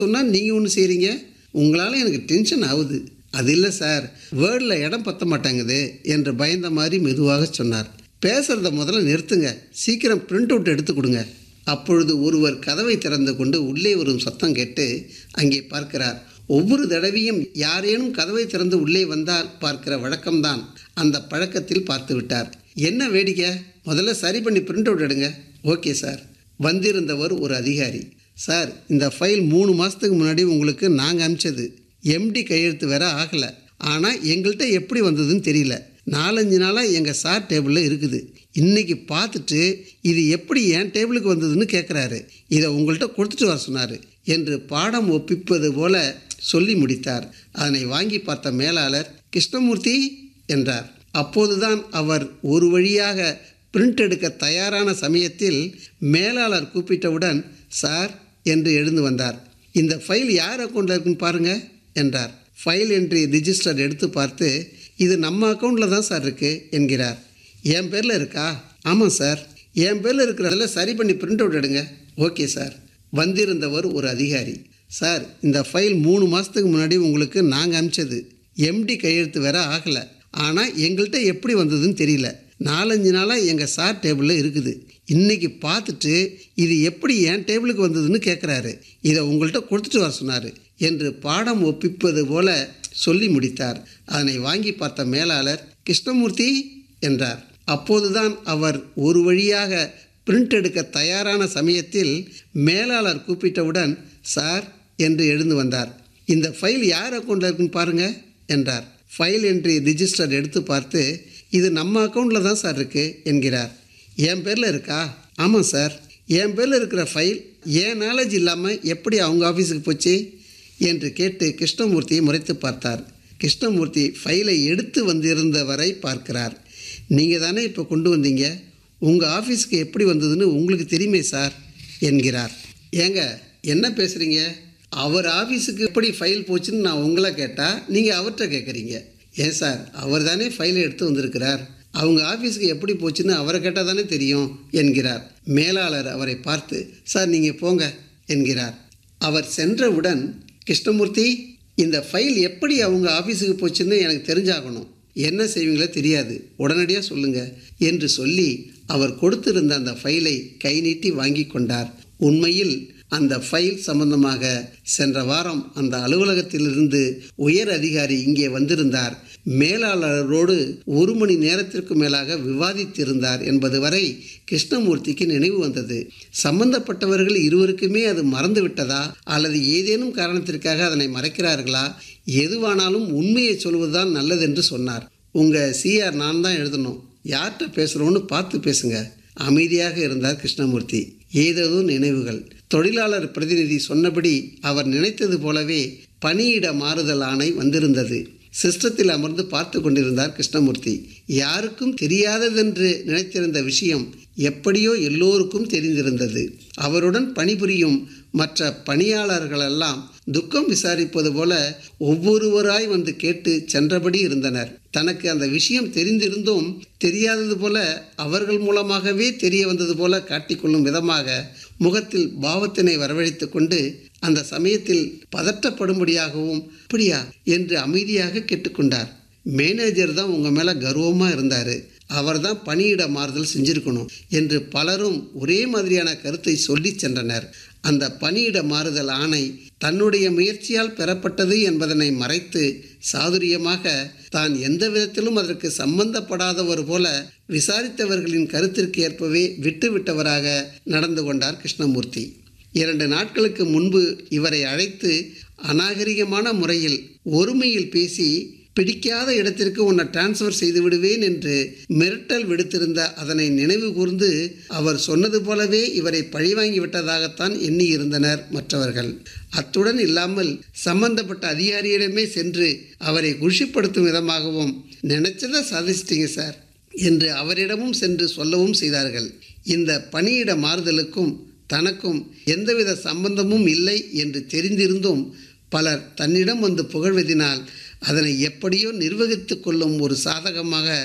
சொன்னால் நீங்கள் ஒன்று செய்கிறீங்க உங்களால் எனக்கு டென்ஷன் ஆகுது அது இல்லை சார் வேர்டில் இடம் பத்த மாட்டேங்குது என்று பயந்த மாதிரி மெதுவாக சொன்னார் பேசுகிறத முதல்ல நிறுத்துங்க சீக்கிரம் பிரிண்ட் அவுட் எடுத்து கொடுங்க அப்பொழுது ஒருவர் கதவை திறந்து கொண்டு உள்ளே வரும் சத்தம் கேட்டு அங்கே பார்க்கிறார் ஒவ்வொரு தடவையும் யாரேனும் கதவை திறந்து உள்ளே வந்தால் பார்க்கிற வழக்கம்தான் அந்த பழக்கத்தில் பார்த்து விட்டார் என்ன வேடிக்கை முதல்ல சரி பண்ணி பிரிண்ட் அவுட் எடுங்க ஓகே சார் வந்திருந்தவர் ஒரு அதிகாரி சார் இந்த ஃபைல் மூணு மாதத்துக்கு முன்னாடி உங்களுக்கு நாங்கள் அனுப்பிச்சது எம்டி கையெழுத்து வேற ஆகலை ஆனால் எங்கள்கிட்ட எப்படி வந்ததுன்னு தெரியல நாலஞ்சு நாளாக எங்கள் சார் டேபிளில் இருக்குது இன்னைக்கு பார்த்துட்டு இது எப்படி என் டேபிளுக்கு வந்ததுன்னு கேட்குறாரு இதை உங்கள்கிட்ட கொடுத்துட்டு வர சொன்னார் என்று பாடம் ஒப்பிப்பது போல சொல்லி முடித்தார் அதனை வாங்கி பார்த்த மேலாளர் கிருஷ்ணமூர்த்தி என்றார் அப்போதுதான் அவர் ஒரு வழியாக பிரிண்ட் எடுக்க தயாரான சமயத்தில் மேலாளர் கூப்பிட்டவுடன் சார் என்று எழுந்து வந்தார் இந்த ஃபைல் யார் அக்கௌண்ட்டில் இருக்குன்னு பாருங்க என்றார் ஃபைல் என்ட்ரி ரிஜிஸ்டர் எடுத்து பார்த்து இது நம்ம அக்கௌண்ட்டில் தான் சார் இருக்குது என்கிறார் என் பேரில் இருக்கா ஆமாம் சார் என் பேரில் இருக்கிறதில் சரி பண்ணி பிரிண்ட் அவுட் எடுங்க ஓகே சார் வந்திருந்தவர் ஒரு அதிகாரி சார் இந்த ஃபைல் மூணு மாதத்துக்கு முன்னாடி உங்களுக்கு நாங்கள் அனுப்பிச்சது எம்டி கையெழுத்து வேற ஆகலை ஆனால் எங்கள்கிட்ட எப்படி வந்ததுன்னு தெரியல நாலஞ்சு நாளாக எங்கள் சார் டேபிளில் இருக்குது இன்னைக்கு பார்த்துட்டு இது எப்படி என் டேபிளுக்கு வந்ததுன்னு கேட்குறாரு இதை உங்கள்கிட்ட கொடுத்துட்டு வர சொன்னார் என்று பாடம் ஒப்பிப்பது போல சொல்லி முடித்தார் அதனை வாங்கி பார்த்த மேலாளர் கிருஷ்ணமூர்த்தி என்றார் அப்போதுதான் அவர் ஒரு வழியாக பிரிண்ட் எடுக்க தயாரான சமயத்தில் மேலாளர் கூப்பிட்டவுடன் சார் என்று எழுந்து வந்தார் இந்த ஃபைல் யார் அக்கௌண்ட்டில் இருக்குன்னு பாருங்க என்றார் ஃபைல் என்ட்ரி ரிஜிஸ்டர் எடுத்து பார்த்து இது நம்ம அக்கௌண்ட்டில் தான் சார் இருக்குது என்கிறார் என் பேரில் இருக்கா ஆமாம் சார் என் பேரில் இருக்கிற ஃபைல் என் நாலேஜ் இல்லாமல் எப்படி அவங்க ஆஃபீஸுக்கு போச்சு என்று கேட்டு கிருஷ்ணமூர்த்தியை முறைத்து பார்த்தார் கிருஷ்ணமூர்த்தி ஃபைலை எடுத்து வந்திருந்தவரை பார்க்கிறார் நீங்கள் தானே இப்போ கொண்டு வந்தீங்க உங்கள் ஆஃபீஸுக்கு எப்படி வந்ததுன்னு உங்களுக்கு தெரியுமே சார் என்கிறார் ஏங்க என்ன பேசுகிறீங்க அவர் ஆஃபீஸுக்கு எப்படி ஃபைல் போச்சுன்னு நான் உங்களை கேட்டால் நீங்கள் அவர்கிட்ட கேட்குறீங்க ஏன் சார் அவர் தானே ஃபைலை எடுத்து வந்திருக்கிறார் அவங்க ஆஃபீஸுக்கு எப்படி போச்சுன்னு அவரை கேட்டால் தானே தெரியும் என்கிறார் மேலாளர் அவரை பார்த்து சார் நீங்கள் போங்க என்கிறார் அவர் சென்றவுடன் கிருஷ்ணமூர்த்தி இந்த ஃபைல் எப்படி அவங்க ஆஃபீஸுக்கு போச்சுன்னு எனக்கு தெரிஞ்சாகணும் என்ன செய்வீங்களோ தெரியாது உடனடியாக சொல்லுங்க என்று சொல்லி அவர் கொடுத்திருந்த அந்த ஃபைலை கை நீட்டி வாங்கி கொண்டார் உண்மையில் அந்த ஃபைல் சம்பந்தமாக சென்ற வாரம் அந்த அலுவலகத்திலிருந்து உயர் அதிகாரி இங்கே வந்திருந்தார் மேலாளரோடு ஒரு மணி நேரத்திற்கு மேலாக விவாதித்திருந்தார் என்பது வரை கிருஷ்ணமூர்த்திக்கு நினைவு வந்தது சம்பந்தப்பட்டவர்கள் இருவருக்குமே அது மறந்து விட்டதா அல்லது ஏதேனும் காரணத்திற்காக அதனை மறைக்கிறார்களா எதுவானாலும் உண்மையை சொல்வதுதான் நல்லதென்று சொன்னார் உங்கள் சிஆர் நான் தான் எழுதணும் யார்கிட்ட பேசுகிறோன்னு பார்த்து பேசுங்க அமைதியாக இருந்தார் கிருஷ்ணமூர்த்தி ஏதேதோ நினைவுகள் தொழிலாளர் பிரதிநிதி சொன்னபடி அவர் நினைத்தது போலவே பணியிட மாறுதல் ஆணை வந்திருந்தது சிஸ்டத்தில் அமர்ந்து பார்த்து கொண்டிருந்தார் கிருஷ்ணமூர்த்தி யாருக்கும் தெரியாததென்று நினைத்திருந்த விஷயம் எப்படியோ எல்லோருக்கும் தெரிந்திருந்தது அவருடன் பணிபுரியும் மற்ற பணியாளர்களெல்லாம் துக்கம் விசாரிப்பது போல ஒவ்வொருவராய் வந்து கேட்டு சென்றபடி இருந்தனர் தனக்கு அந்த விஷயம் தெரிந்திருந்தும் தெரியாதது போல அவர்கள் மூலமாகவே தெரிய வந்தது போல காட்டிக்கொள்ளும் விதமாக முகத்தில் பாவத்தினை வரவழைத்து கொண்டு அந்த சமயத்தில் பதற்றப்படும்படியாகவும் அப்படியா என்று அமைதியாக கேட்டுக்கொண்டார் மேனேஜர் தான் உங்கள் மேலே கர்வமாக இருந்தார் அவர் தான் பணியிட மாறுதல் செஞ்சிருக்கணும் என்று பலரும் ஒரே மாதிரியான கருத்தை சொல்லி சென்றனர் அந்த பணியிட மாறுதல் ஆணை தன்னுடைய முயற்சியால் பெறப்பட்டது என்பதனை மறைத்து சாதுரியமாக தான் எந்த விதத்திலும் அதற்கு சம்பந்தப்படாதவர் போல விசாரித்தவர்களின் கருத்திற்கு ஏற்பவே விட்டுவிட்டவராக நடந்து கொண்டார் கிருஷ்ணமூர்த்தி இரண்டு நாட்களுக்கு முன்பு இவரை அழைத்து அநாகரிகமான முறையில் ஒருமையில் பேசி பிடிக்காத இடத்திற்கு உன்னை டிரான்ஸ்ஃபர் செய்து விடுவேன் என்று மிரட்டல் விடுத்திருந்த அதனை நினைவு கூர்ந்து அவர் சொன்னது போலவே இவரை பழிவாங்கி விட்டதாகத்தான் எண்ணி இருந்தனர் மற்றவர்கள் அத்துடன் இல்லாமல் சம்பந்தப்பட்ட அதிகாரியிடமே சென்று அவரை குஷிப்படுத்தும் விதமாகவும் நினைச்சதை சாதிச்சிட்டீங்க சார் என்று அவரிடமும் சென்று சொல்லவும் செய்தார்கள் இந்த பணியிட மாறுதலுக்கும் தனக்கும் எந்தவித சம்பந்தமும் இல்லை என்று தெரிந்திருந்தும் பலர் தன்னிடம் வந்து புகழ்வதினால் அதனை எப்படியோ நிர்வகித்து கொள்ளும் ஒரு சாதகமாக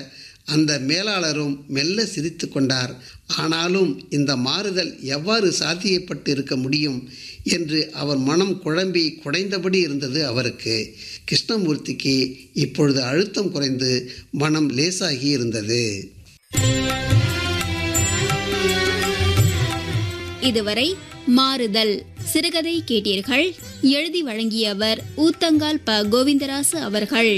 அந்த மேலாளரும் மெல்ல சிரித்து கொண்டார் ஆனாலும் இந்த மாறுதல் எவ்வாறு சாத்தியப்பட்டு இருக்க முடியும் என்று அவர் மனம் குழம்பி குடைந்தபடி இருந்தது அவருக்கு கிருஷ்ணமூர்த்திக்கு இப்பொழுது அழுத்தம் குறைந்து மனம் லேசாகி இருந்தது இதுவரை மாறுதல் சிறுகதை கேட்டீர்கள் எழுதி வழங்கியவர் ஊத்தங்கால் ப கோவிந்தராசு அவர்கள்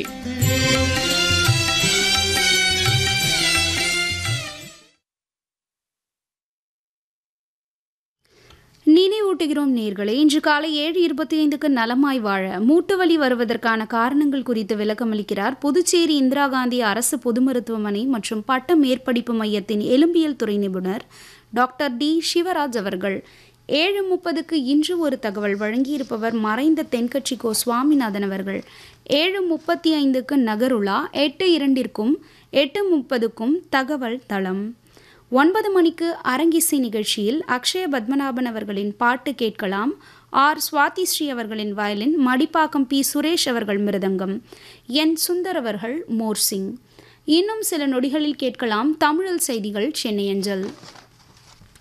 நினைவூட்டுகிறோம் நேர்களே இன்று காலை ஏழு இருபத்தி ஐந்துக்கு நலமாய் வாழ மூட்டு வலி வருவதற்கான காரணங்கள் குறித்து விளக்கமளிக்கிறார் புதுச்சேரி இந்திரா காந்தி அரசு பொது மருத்துவமனை மற்றும் பட்ட மேற்படிப்பு மையத்தின் எலும்பியல் துறை நிபுணர் டாக்டர் டி சிவராஜ் அவர்கள் ஏழு முப்பதுக்கு இன்று ஒரு தகவல் வழங்கியிருப்பவர் மறைந்த தென்கட்சி கோ சுவாமிநாதன் அவர்கள் ஏழு முப்பத்தி ஐந்துக்கு நகருலா எட்டு இரண்டிற்கும் எட்டு முப்பதுக்கும் தகவல் தளம் ஒன்பது மணிக்கு அரங்கிசை நிகழ்ச்சியில் அக்ஷய பத்மநாபன் அவர்களின் பாட்டு கேட்கலாம் ஆர் சுவாதி ஸ்ரீ அவர்களின் வயலின் மடிப்பாக்கம் பி சுரேஷ் அவர்கள் மிருதங்கம் என் சுந்தர் அவர்கள் மோர்சிங் இன்னும் சில நொடிகளில் கேட்கலாம் தமிழில் செய்திகள் சென்னை அஞ்சல்